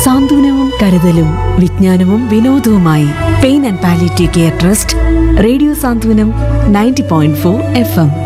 സാന്ത്വനവും കരുതലും വിജ്ഞാനവും വിനോദവുമായി pain and palliative care trust radio Santhwanam ninety point four F M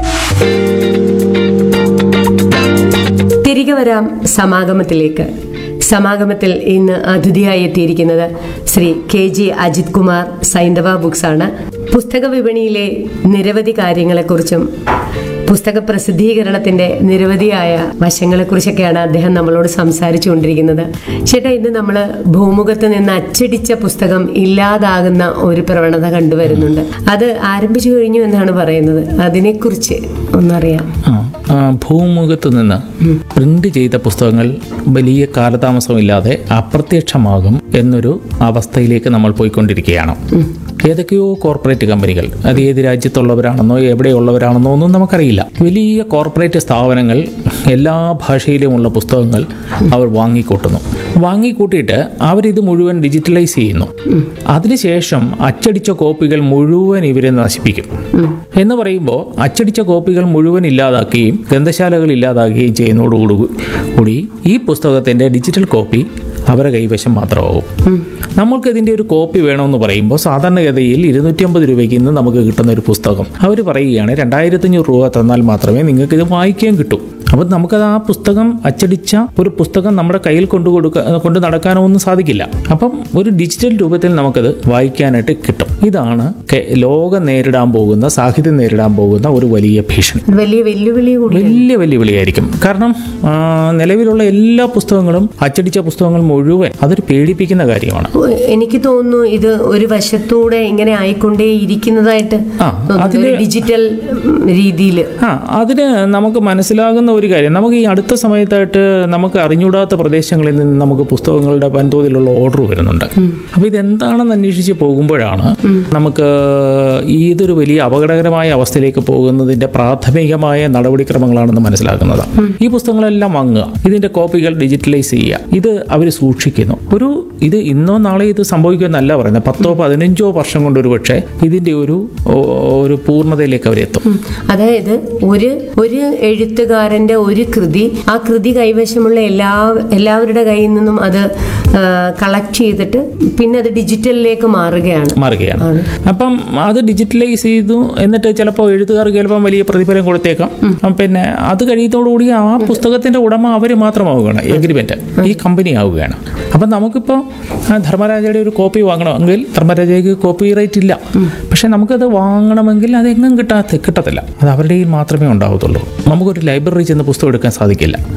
തിരികെ വരാം സമാഗമത്തിലേക്ക് സമാഗമത്തിൽ ഇന്ന് അതിഥിയായി എത്തിയിരിക്കുന്നത് Shri K G Ajith Kumar Saindhava books ആണ് പുസ്തക വിപണിയിലെ നിരവധി കാര്യങ്ങളെക്കുറിച്ചും പുസ്തക പ്രസിദ്ധീകരണത്തിന്റെ നിരവധിയായ വശങ്ങളെക്കുറിച്ചൊക്കെയാണ് അദ്ദേഹം നമ്മളോട് സംസാരിച്ചുകൊണ്ടിരിക്കുന്നത് ചേട്ടാ ഇന്ന് നമ്മൾ ഭൂമുഖത്ത് നിന്ന് അച്ചടിച്ച പുസ്തകം ഇല്ലാതാകുന്ന ഒരു പ്രവണത കണ്ടുവരുന്നുണ്ട് അത് ആരംഭിച്ചു കഴിഞ്ഞു എന്നാണ് പറയുന്നത് അതിനെക്കുറിച്ച് ഒന്നറിയാം ആ, ആ, ഭൂമുഖത്ത് നിന്ന് പ്രിന്റ് ചെയ്ത പുസ്തകങ്ങൾ വലിയ കാലതാമസമില്ലാതെ അപ്രത്യക്ഷമാകും എന്നൊരു അവസ്ഥയിലേക്ക് നമ്മൾ പോയിക്കൊണ്ടിരിക്കുകയാണ് ഏതൊക്കെയോ കോർപ്പറേറ്റ് കമ്പനികൾ അത് ഏത് രാജ്യത്തുള്ളവരാണെന്നോ എവിടെയുള്ളവരാണെന്നോ ഒന്നും നമുക്കറിയില്ല വലിയ കോർപ്പറേറ്റ് സ്ഥാപനങ്ങൾ എല്ലാ ഭാഷയിലുമുള്ള പുസ്തകങ്ങൾ അവർ വാങ്ങിക്കൂട്ടുന്നു വാങ്ങിക്കൂട്ടിയിട്ട് അവരിത് മുഴുവൻ ഡിജിറ്റലൈസ് ചെയ്യുന്നു അതിനുശേഷം അച്ചടിച്ച കോപ്പികൾ മുഴുവൻ ഇവരെ നശിപ്പിക്കും എന്ന് പറയുമ്പോൾ അച്ചടിച്ച കോപ്പികൾ മുഴുവൻ ഇല്ലാതാക്കുകയും ഗ്രന്ഥശാലകൾ ഇല്ലാതാക്കുകയും ചെയ്യുന്നതോടുകൂടി കൂടി ഈ പുസ്തകത്തിൻ്റെ ഡിജിറ്റൽ കോപ്പി അവരുടെ കൈവശം മാത്രമാവും നമ്മൾക്ക് ഇതിൻ്റെ ഒരു കോപ്പി വേണമെന്ന് പറയുമ്പോൾ സാധാരണഗതിയിൽ ഇരുന്നൂറ്റി അമ്പത് രൂപയ്ക്ക് ഇന്ന് നമുക്ക് കിട്ടുന്ന ഒരു പുസ്തകം അവർ പറയുകയാണ് രണ്ടായിരത്തഞ്ഞൂറ് രൂപ തന്നാൽ മാത്രമേ നിങ്ങൾക്ക് ഇത് വായിക്കാൻ കിട്ടൂ അപ്പം നമുക്കത് ആ പുസ്തകം അച്ചടിച്ച ഒരു പുസ്തകം നമ്മുടെ കയ്യിൽ കൊണ്ടു കൊടുക്ക കൊണ്ട് നടക്കാനോ ഒന്നും സാധിക്കില്ല അപ്പം ഒരു ഡിജിറ്റൽ രൂപത്തിൽ നമുക്കത് വായിക്കാനായിട്ട് കിട്ടും ഇതാണ് കെ- ലോകം നേരിടാൻ പോകുന്ന സാഹിത്യം നേരിടാൻ പോകുന്ന ഒരു വലിയ ഭീഷണി അത് വലിയ വെല്ലുവിളി കൂടി വലിയ വെല്ലുവിളിയായിരിക്കും കാരണം ആ, നിലവിലുള്ള എല്ലാ പുസ്തകങ്ങളും അച്ചടിച്ച പുസ്തകങ്ങൾ മുഴുവൻ അതൊരു പേടിപ്പിക്കുന്ന കാര്യമാണ് എനിക്ക് തോന്നുന്നു ഇത് ഒരു വശത്തൂടെ ഇങ്ങനെ ആയിക്കൊണ്ടേ ഇരിക്കുന്നതായിട്ട് ആ, തോന്നുന്നു. അതില് ഒരു ഡിജിറ്റൽ രീതിയിൽ ആ അതിന് നമുക്ക് മനസ്സിലാകുന്ന ഒരു കാര്യം നമുക്ക് ഈ അടുത്ത സമയത്തായിട്ട് നമുക്ക് അറിഞ്ഞൂടാത്ത പ്രദേശങ്ങളിൽ നിന്ന് നമുക്ക് പുസ്തകങ്ങളുടെ വൻതോതിലുള്ള ഓർഡർ വരുന്നുണ്ട് അപ്പോൾ ഇതെന്താണെന്ന് അന്വേഷിച്ച് പോകുമ്പോഴാണ് നമുക്ക് ഇതൊരു വലിയ അപകടകരമായ അവസ്ഥയിലേക്ക് പോകുന്നതിന്റെ പ്രാഥമികമായ നടപടിക്രമങ്ങളാണെന്ന് മനസ്സിലാക്കുന്നത് ഈ പുസ്തകങ്ങളെല്ലാം വാങ്ങുക ഇതിന്റെ കോപ്പികൾ ഡിജിറ്റലൈസ് ചെയ്യുക ഇത് അവർ സൂക്ഷിക്കുന്നു ഒരു ഇത് ഇന്നോ നാളെ ഇത് സംഭവിക്കുമെന്നല്ല പറയുന്നത് പത്തോ പതിനഞ്ചോ വർഷം കൊണ്ട് ഒരു പക്ഷേ ഇതിന്റെ ഒരു ഓ- ഒരു പൂർണ്ണതയിലേക്ക് അവരെത്തും അതായത് ഒരു ഒരു എഴുത്തുകാരന്റെ ഒരു കൃതി ആ കൃതി കൈവശമുള്ള എല്ലാ എല്ലാവരുടെ കയ്യിൽ നിന്നും അത് കളക്ട് ചെയ്തിട്ട് പിന്നെ അത് ഡിജിറ്റലിലേക്ക് മാറുകയാണ് മാറുകയാണ് അപ്പം അത് ഡിജിറ്റലൈസ് ചെയ്തു എന്നിട്ട് ചിലപ്പോൾ എഴുത്തുകാർക്ക് ചിലപ്പം വലിയ പ്രതിഫലം കൊടുത്തേക്കാം അപ്പം പിന്നെ അത് കഴിയുന്നതോടുകൂടി ആ പുസ്തകത്തിന്റെ ഉടമ അവർ മാത്രമാവുകയാണ് എഗ്രിമെന്റ് ഈ കമ്പനി ആവുകയാണ് അപ്പം നമുക്കിപ്പോൾ ധർമ്മരാജയുടെ ഒരു കോപ്പി വാങ്ങണമെങ്കിൽ ധർമ്മരാജയ്ക്ക് കോപ്പി റൈറ്റ് ഇല്ല പക്ഷെ നമുക്കത് വാങ്ങണമെങ്കിൽ അതെങ്ങും കിട്ടാത്ത കിട്ടത്തില്ല അത് അവരുടെ കയ്യിൽ മാത്രമേ ഉണ്ടാവത്തുള്ളൂ നമുക്കൊരു ലൈബ്രറി ചെന്ന് പുസ്തകം എടുക്കാൻ സാധിക്കില്ല